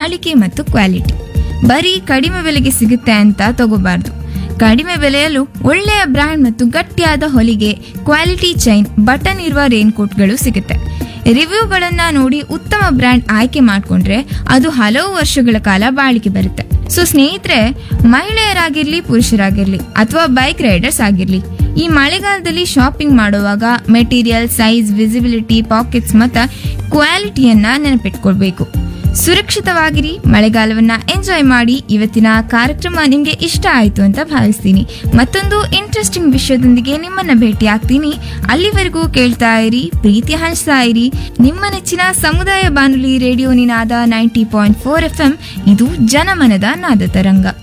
ಬಾಳಿಕೆ ಮತ್ತು ಕ್ವಾಲಿಟಿ ಬರೀ ಕಡಿಮೆ ಬೆಲೆಗೆ ಸಿಗುತ್ತೆ ಅಂತ ತಗೋಬಾರ್ದು ಕಡಿಮೆ ಬೆಲೆಯಲ್ಲೂ ಒಳ್ಳೆಯ ಬ್ರ್ಯಾಂಡ್ ಮತ್ತು ಗಟ್ಟಿಯಾದ ಹೊಲಿಗೆ ಕ್ವಾಲಿಟಿ ಚೈನ್ ಬಟನ್ ಇರುವ ರೇನ್ಕೋಟ್ಗಳು ಸಿಗುತ್ತೆ ರಿವ್ಯೂಗಳನ್ನ ನೋಡಿ ಉತ್ತಮ ಬ್ರ್ಯಾಂಡ್ ಆಯ್ಕೆ ಮಾಡ್ಕೊಂಡ್ರೆ ಅದು ಹಲವು ವರ್ಷಗಳ ಕಾಲ ಬಾಳಿಕೆ ಬರುತ್ತೆ ಸೊ ಸ್ನೇಹಿತರೆ ಮಹಿಳೆಯರಾಗಿರ್ಲಿ ಪುರುಷರಾಗಿರ್ಲಿ ಅಥವಾ ಬೈಕ್ ರೈಡರ್ಸ್ ಆಗಿರ್ಲಿ ಈ ಮಳೆಗಾಲದಲ್ಲಿ ಶಾಪಿಂಗ್ ಮಾಡುವಾಗ ಮೆಟೀರಿಯಲ್ ಸೈಜ್ ವಿಸಿಬಿಲಿಟಿ ಪಾಕೆಟ್ಸ್ ಮತ್ತು ಕ್ವಾಲಿಟಿಯನ್ನ ನೆನಪಿಟ್ಕೊಳ್ಬೇಕು ಸುರಕ್ಷಿತವಾಗಿರಿ ಮಳೆಗಾಲವನ್ನ ಎಂಜಾಯ್ ಮಾಡಿ ಇವತ್ತಿನ ಕಾರ್ಯಕ್ರಮ ನಿಮಗೆ ಇಷ್ಟ ಆಯಿತು ಅಂತ ಭಾವಿಸ್ತೀನಿ ಮತ್ತೊಂದು ಇಂಟ್ರೆಸ್ಟಿಂಗ್ ವಿಷಯದೊಂದಿಗೆ ನಿಮ್ಮನ್ನ ಭೇಟಿ ಆಗ್ತೀನಿ ಅಲ್ಲಿವರೆಗೂ ಕೇಳ್ತಾ ಇರಿ ಪ್ರೀತಿ ಹಂಚ್ತಾ ಇರಿ ನಿಮ್ಮ ನೆಚ್ಚಿನ ಸಮುದಾಯ ಬಾನುಲಿ radio Ninaada ninety point four F M ಇದು ಜನಮನದ ನಾದ ತರಂಗ